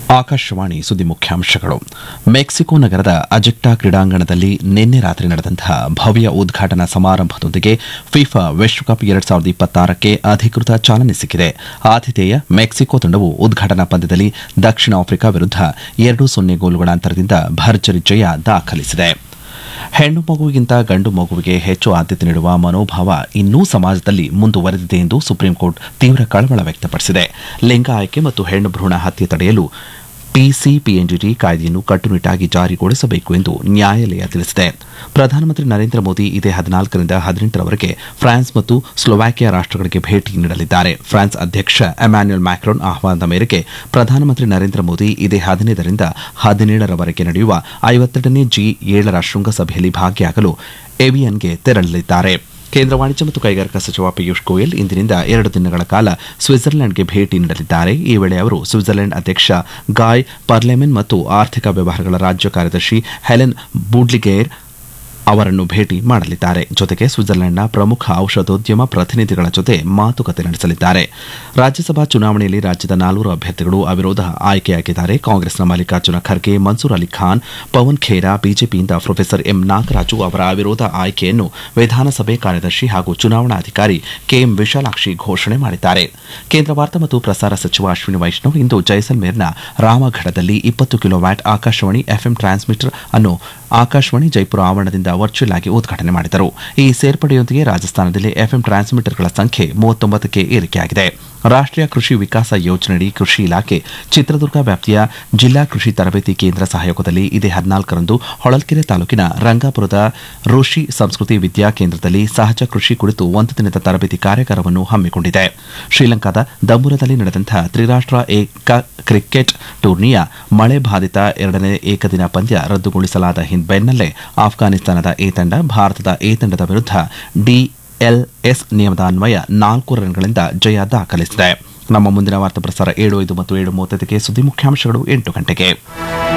ಆಕಾಶವಾಣಿ ಸುದ್ದಿ ಮುಖ್ಯಾಂಶಗಳು ಮೆಕ್ಸಿಕೋ ನಗರದ ಅಜೆಕ್ಟಾ ಕ್ರೀಡಾಂಗಣದಲ್ಲಿ ನಿನ್ನೆ ರಾತ್ರಿ ನಡೆದಂತಹ ಭವ್ಯ ಉದ್ಘಾಟನಾ ಸಮಾರಂಭದೊಂದಿಗೆ ಫಿಫಾ ವಿಶ್ವಕಪ್ ಎರಡ್ ಸಾವಿರದ ಇಪ್ಪತ್ತಾರಕ್ಕೆ ಅಧಿಕೃತ ಚಾಲನೆ ಸಿಕ್ಕಿದೆ ಆತಿಥೇಯ ಮೆಕ್ಸಿಕೋ ತಂಡವು ಉದ್ಘಾಟನಾ ಪಂದ್ಯದಲ್ಲಿ ದಕ್ಷಿಣ ಆಫ್ರಿಕಾ ವಿರುದ್ಧ ಎರಡು ಸೊನ್ನೆ ಗೋಲುಗಳ ಅಂತರದಿಂದ ಭರ್ಜರಿ ಜಯ ದಾಖಲಿಸಿದೆ ಹೆಣ್ಣು ಮಗುವಿಗಿಂತ ಗಂಡು ಮಗುವಿಗೆ ಹೆಚ್ಚು ಆದ್ಯತೆ ನೀಡುವ ಮನೋಭಾವ ಇನ್ನೂ ಸಮಾಜದಲ್ಲಿ ಮುಂದುವರೆದಿದೆ ಎಂದು ಸುಪ್ರೀಂ ಕೋರ್ಟ್ ತೀವ್ರ ಕಳವಳ ವ್ಯಕ್ತಪಡಿಸಿದೆ ಲಿಂಗ ಆಯ್ಕೆ ಮತ್ತು ಹೆಣ್ಣು ಭ್ರೂಣ ಹತ್ಯೆ ತಡೆಯಲು ಪಿಸಿಪಿಎನ್ಡಿಟಿ ಕಾಯ್ದೆಯನ್ನು ಕಟ್ಟುನಿಟ್ಟಾಗಿ ಜಾರಿಗೊಳಿಸಬೇಕು ಎಂದು ನ್ಯಾಯಾಲಯ ತಿಳಿಸಿದೆ ಪ್ರಧಾನಮಂತ್ರಿ ನರೇಂದ್ರ ಮೋದಿ ಇದೇ ಹದಿನಾಲ್ಕರಿಂದ ಹದಿನೆಂಟರವರೆಗೆ ಫ್ರಾನ್ಸ್ ಮತ್ತು ಸ್ಲೋವಾಕಿಯಾ ರಾಷ್ಟಗಳಿಗೆ ಭೇಟಿ ನೀಡಲಿದ್ದಾರೆ ಫ್ರಾನ್ಸ್ ಅಧ್ಯಕ್ಷ ಎಮ್ಯಾನ್ಯುಯಲ್ ಮ್ಯಾಕ್ರೋನ್ ಆಹ್ವಾನದ ಮೇರೆಗೆ ಪ್ರಧಾನಮಂತ್ರಿ ನರೇಂದ್ರ ಮೋದಿ ಇದೇ ಹದಿನೈದರಿಂದ ಹದಿನೇಳರವರೆಗೆ ನಡೆಯುವ ಐವತ್ತೆರಡನೇ ಜಿ ಏಳರ ಶೃಂಗಸಭೆಯಲ್ಲಿ ಭಾಗಿಯಾಗಲು ಎವಿಯನ್ಗೆ ತೆರಳಲಿದ್ದಾರೆ ಕೇಂದ್ರ ವಾಣಿಜ್ಯ ಮತ್ತು ಕೈಗಾರಿಕಾ ಸಚಿವ ಪಿಯೂಷ್ ಗೋಯಲ್ ಇಂದಿನಿಂದ ಎರಡು ದಿನಗಳ ಕಾಲ ಸ್ವಿಟ್ಜರ್ಲೆಂಡ್ಗೆ ಭೇಟಿ ನೀಡಲಿದ್ದಾರೆ ಈ ವೇಳೆ ಅವರು ಸ್ವಿಟ್ಜರ್ಲೆಂಡ್ ಅಧ್ಯಕ್ಷ ಗಾಯ್ ಪರ್ಲೆಮೆನ್ ಮತ್ತು ಆರ್ಥಿಕ ವ್ಯವಹಾರಗಳ ರಾಜ್ಯ ಕಾರ್ಯದರ್ಶಿ ಹೆಲೆನ್ ಬೂಡ್ಲಿಗೇರ್ ಅವರನ್ನು ಭೇಟಿ ಮಾಡಲಿದ್ದಾರೆ ಜೊತೆಗೆ ಸ್ವಿಟ್ಜರ್ಲೆಂಡ್ನ ಪ್ರಮುಖ ಔಷಧೋದ್ಯಮ ಪ್ರತಿನಿಧಿಗಳ ಜೊತೆ ಮಾತುಕತೆ ನಡೆಸಲಿದ್ದಾರೆ ರಾಜ್ಯಸಭಾ ಚುನಾವಣೆಯಲ್ಲಿ ರಾಜ್ಯದ ನಾಲ್ವರು ಅಭ್ಯರ್ಥಿಗಳು ಅವಿರೋಧ ಆಯ್ಕೆಯಾಗಿದ್ದಾರೆ ಕಾಂಗ್ರೆಸ್ನ ಮಲ್ಲಿಕಾರ್ಜುನ ಖರ್ಗೆ ಮನ್ಸೂರ್ ಅಲಿ ಖಾನ್ ಪವನ್ ಖೇರಾ ಬಿಜೆಪಿಯಿಂದ ಪ್ರೊಫೆಸರ್ ಎಂ ನಾಗರಾಜು ಅವರ ಅವಿರೋಧ ಆಯ್ಕೆಯನ್ನು ವಿಧಾನಸಭೆ ಕಾರ್ಯದರ್ಶಿ ಹಾಗೂ ಚುನಾವಣಾಧಿಕಾರಿ ಕೆಎಂ ವಿಶಾಲಾಕ್ಷಿ ಘೋಷಣೆ ಮಾಡಿದ್ದಾರೆ ಕೇಂದ್ರ ವಾರ್ತಾ ಮತ್ತು ಪ್ರಸಾರ ಸಚಿವ ಅಶ್ವಿನಿ ವೈಷ್ಣವ್ ಇಂದು ಜೈಸಲ್ಮೇರ್ನ ರಾಮಘಡದಲ್ಲಿ ಇಪ್ಪತ್ತು ಕಿಲೋವ್ಯಾಟ್ ಆಕಾಶವಾಣಿ ಎಫ್ಎಂ ಟ್ರಾನ್ಸ್ಮಿಟರ್ ಅನ್ನು ಆಕಾಶವಾಣಿ ಜೈಪುರ ಆವರಣದಿಂದ ವರ್ಚುವಲ್ ಆಗಿ ಉದ್ಘಾಟನೆ ಮಾಡಿದರು ಈ ಸೇರ್ಪಡೆಯೊಂದಿಗೆ ರಾಜಸ್ಥಾನದಲ್ಲಿ ಎಫ್ಎಂ ಟ್ರಾನ್ಸ್ಮಿಟರ್ಗಳ ಸಂಖ್ಯೆ ಮೂವತ್ತೊಂಬತ್ತಕ್ಕೆ ಏರಿಕೆಯಾಗಿದೆ ರಾಷ್ಟೀಯ ಕೃಷಿ ವಿಕಾಸ ಯೋಜನೆಯಡಿ ಕೃಷಿ ಇಲಾಖೆ ಚಿತ್ರದುರ್ಗ ವ್ಯಾಪ್ತಿಯ ಜಿಲ್ಲಾ ಕೃಷಿ ತರಬೇತಿ ಕೇಂದ್ರ ಸಹಯೋಗದಲ್ಲಿ ಇದೇ ಹದಿನಾಲ್ಕರಂದು ಹೊಳಲ್ಕೆರೆ ತಾಲೂಕಿನ ರಂಗಾಪುರದ ಋಷಿ ಸಂಸ್ಕೃತಿ ವಿದ್ಯಾ ಕೇಂದ್ರದಲ್ಲಿ ಸಹಜ ಕೃಷಿ ಕುರಿತು ಒಂದು ದಿನದ ತರಬೇತಿ ಕಾರ್ಯಾಗಾರವನ್ನು ಹಮ್ಮಿಕೊಂಡಿದೆ ಶ್ರೀಲಂಕಾದ ದಮ್ಮುರದಲ್ಲಿ ನಡೆದಂತಹ ತ್ರಿರಾಷ್ಟ್ರ ಏಕ ಕ್ರಿಕೆಟ್ ಟೂರ್ನಿಯ ಮಳೆ ಬಾಧಿತ ಎರಡನೇ ಏಕದಿನ ಪಂದ್ಯ ರದ್ದುಗೊಳಿಸಲಾದ ಬೆನ್ನಲ್ಲೇ ಆಫ್ಘಾನಿಸ್ತಾನದ ಎ ತಂಡ ಭಾರತದ ಎ ತಂಡದ ವಿರುದ್ಧ ಡಿಎಲ್ಎಸ್ ನಿಯಮದ ಅನ್ವಯ ನಾಲ್ಕು ರನ್ಗಳಿಂದ ಜಯ ದಾಖಲಿಸಿದೆ ನಮ್ಮ ಮುಂದಿನ ವಾರ್ತಾ ಪ್ರಸಾರ ಏಳು ಐದು ಮತ್ತು ಏಳು ಮೂವತ್ತೈದಕ್ಕೆ ಸುದ್ದಿ ಮುಖ್ಯಾಂಶಗಳು ಎಂಟು ಗಂಟೆಗೆ